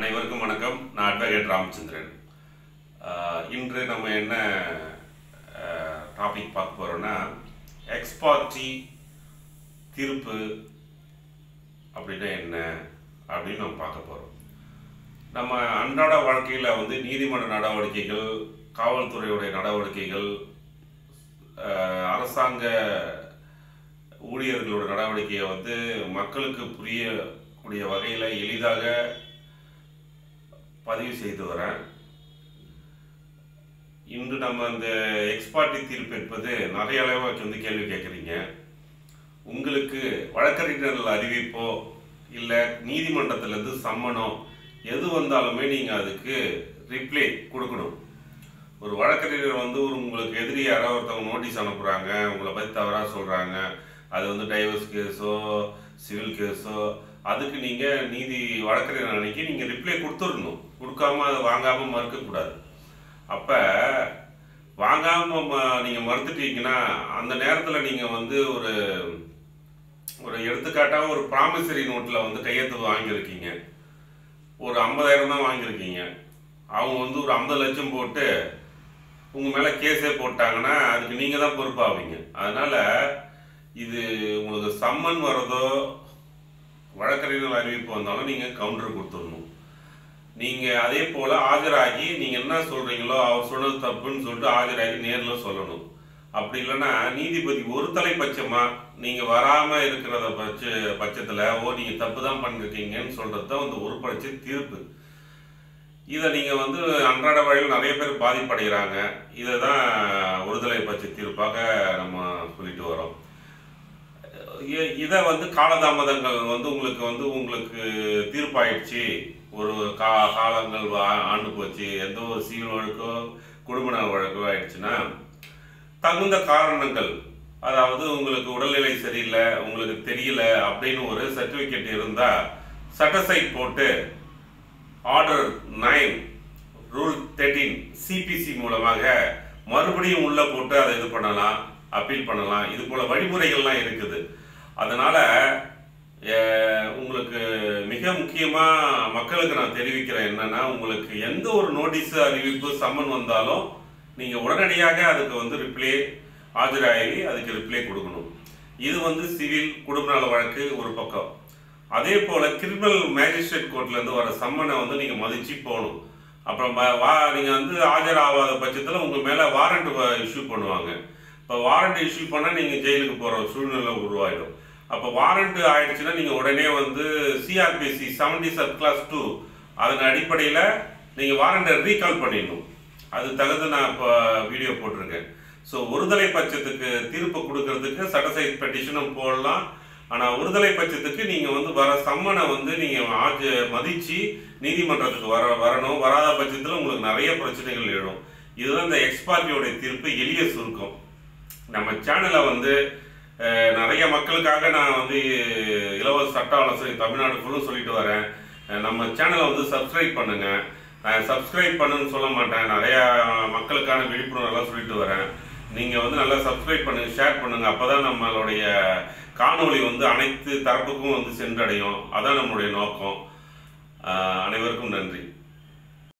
அனைவருக்கும் வணக்கம் நான் அட்வொகேட் ராமச்சந்திரன் ஆஹ் இன்று நம்ம என்ன டாபிக் பார்க்க போகிறோன்னா எக்ஸ்பார்ட்டி தீர்ப்பு அப்படின்னா என்ன அப்படின்னு நம்ம பார்க்க போகிறோம் நம்ம அன்றாட வாழ்க்கையில் வந்து நீதிமன்ற நடவடிக்கைகள் காவல்துறையுடைய நடவடிக்கைகள் ஆஹ் அரசாங்க ஊழியர்களோட நடவடிக்கையை வந்து மக்களுக்கு புரியக்கூடிய வகையில் எளிதாக பதிவு செய்து வரேன் இன்று நம்ம இந்த எக்ஸ்பார்ட்டி தீர்ப்பு என்பது நிறைய அளவுக்கு வந்து கேள்வி கேட்குறீங்க உங்களுக்கு வழக்கறிஞர்கள் அறிவிப்போ இல்லை நீதிமன்றத்திலேருந்து சம்மனோ எது வந்தாலுமே நீங்கள் அதுக்கு ரிப்ளை கொடுக்கணும் ஒரு வழக்கறிஞர் வந்து ஒரு உங்களுக்கு எதிரி யாரோ ஒருத்தவங்க நோட்டீஸ் அனுப்புகிறாங்க உங்களை பற்றி தவறாக சொல்கிறாங்க அது வந்து டைவர்ஸ் கேஸோ சிவில் கேஸோ அதுக்கு நீங்கள் நீதி வழக்கறிஞர் அன்னைக்கு நீங்கள் ரிப்ளை கொடுத்துடணும் கொடுக்காம அதை வாங்காமல் மறுக்கக்கூடாது அப்போ வாங்காமல் ம நீங்கள் மறுத்துட்டீங்கன்னா அந்த நேரத்தில் நீங்கள் வந்து ஒரு ஒரு எடுத்துக்காட்டாக ஒரு ப்ராமிசரி நோட்டில் வந்து கையெழுத்து வாங்கியிருக்கீங்க ஒரு ஐம்பதாயிரம் தான் வாங்கியிருக்கீங்க அவங்க வந்து ஒரு ஐம்பது லட்சம் போட்டு உங்கள் மேலே கேஸே போட்டாங்கன்னா அதுக்கு நீங்கள் தான் பொறுப்பாவீங்க அதனால் இது உங்களுக்கு சம்மன் வர்றதோ வழக்கறிஞர் அறிவிப்பு வந்தாலும் நீங்கள் கவுண்டர் கொடுத்துடணும் நீங்கள் அதே போல் ஆஜராகி நீங்கள் என்ன சொல்கிறீங்களோ அவர் சொன்னது தப்புன்னு சொல்லிட்டு ஆஜராகி நேரில் சொல்லணும் அப்படி இல்லைன்னா நீதிபதி ஒரு தலைப்பட்சமாக நீங்கள் வராமல் இருக்கிறத பட்ச பட்சத்தில் ஓ நீங்கள் தப்பு தான் பண்ணிருக்கீங்கன்னு சொல்கிறது தான் வந்து ஒரு பட்ச தீர்ப்பு இதை நீங்கள் வந்து அன்றாட வழியில் நிறைய பேர் பாதிப்படைகிறாங்க இதை தான் ஒருதலை பட்ச தீர்ப்பாக நம்ம சொல்லிட்டு வரோம் இ- இதை வந்து காலதாமதங்கள் வந்து உங்களுக்கு வந்து உங்களுக்கு தீர்ப்பாயிடுச்சு ஒரு கா காலங்கள் வா- ஆண்டு போச்சு எந்த ஒரு சிவில் வழக்கோ குடும்ப நல வழக்கோ ஆயிடுச்சுன்னா தகுந்த காரணங்கள் அதாவது உங்களுக்கு உடல்நிலை சரியில்லை உங்களுக்கு தெரியல அப்படின்னு ஒரு சர்டிபிகேட் இருந்தா சட்டசைட் போட்டு order nine rule thirteen CPC மூலமாக மறுபடியும் உள்ள போட்டு அதை இது பண்ணலாம் அப்பீல் பண்ணலாம் இது போல வழிமுறைகள்லாம் இருக்குது அதனால அஹ், உங்களுக்கு மிக முக்கியமா மக்களுக்கு நான் தெரிவிக்கிறேன் என்னன்னா உங்களுக்கு எந்த ஒரு நோட்டீஸ் அறிவிப்பு சம்மன் வந்தாலும் நீங்க உடனடியாக அதுக்கு வந்து ரிப்ளை ஆஜராகி அதுக்கு ரிப்ளை கொடுக்கணும் இது வந்து சிவில் குடும்ப நல வழக்கு ஒரு பக்கம் அதே போல கிரிமினல் மேஜிஸ்ட்ரேட் கோர்ட்ல இருந்து வர சம்மனை வந்து நீங்க மதிச்சு போகணும் அப்புறம் வ- வா நீங்க வந்து ஆஜராகாத பட்சத்தில் உங்க மேல வாரண்ட் இஷ்யூ பண்ணுவாங்க இப்போ வாரண்ட் இஷ்யூ பண்ணா நீங்க ஜெயிலுக்கு போற ஒரு சூழ்நிலை உருவாயிடும் அப்போ வாரண்ட் ஆயிடுச்சுன்னா நீங்க உடனே வந்து CrPC seventy sub clause two அதன் அடிப்படையில் நீங்க வாரண்டை ரீகால் பண்ணிடணும் அது தகுந்த நான் இப்போ வீடியோ போட்டிருக்கேன் ஸோ ஒருதலை பட்சத்துக்கு தீர்ப்பு கொடுக்கறதுக்கு சட்டசை பெட்டிஷனும் போடலாம் ஆனால் ஒருதலை பட்சத்துக்கு நீங்கள் வந்து வர சம்மனை வந்து நீங்கள் ஆஜ மதித்து நீதிமன்றத்துக்கு வர வரணும் வராத பட்சத்தில் உங்களுக்கு நிறைய பிரச்சனைகள் எழும் இதுதான் இந்த எக்ஸ்பார்ட்டியோடைய தீர்ப்பு எளிய சுருக்கம் நம்ம சேனலை வந்து அஹ், நிறைய மக்களுக்காக நான் வந்து இலவச சட்ட ஆலோசனை தமிழ்நாடு ஃபுல்லும் சொல்லிட்டு வரேன் அஹ், நம்ம சேனலை வந்து சப்ஸ்கிரைப் பண்ணுங்க சப்ஸ்கிரைப் பண்ணுன்னு சொல்ல மாட்டேன் நிறைய மக்களுக்கான விழிப்புணர்வு எல்லாம் சொல்லிட்டு வரேன் நீங்க வந்து நல்லா சப்ஸ்கிரைப் பண்ணுங்க ஷேர் பண்ணுங்க அப்பதான் நம்மளுடைய காணொளி வந்து அனைத்து தரப்புக்கும் வந்து சென்றடையும் அதான் நம்மளுடைய நோக்கம் அஹ், அனைவருக்கும் நன்றி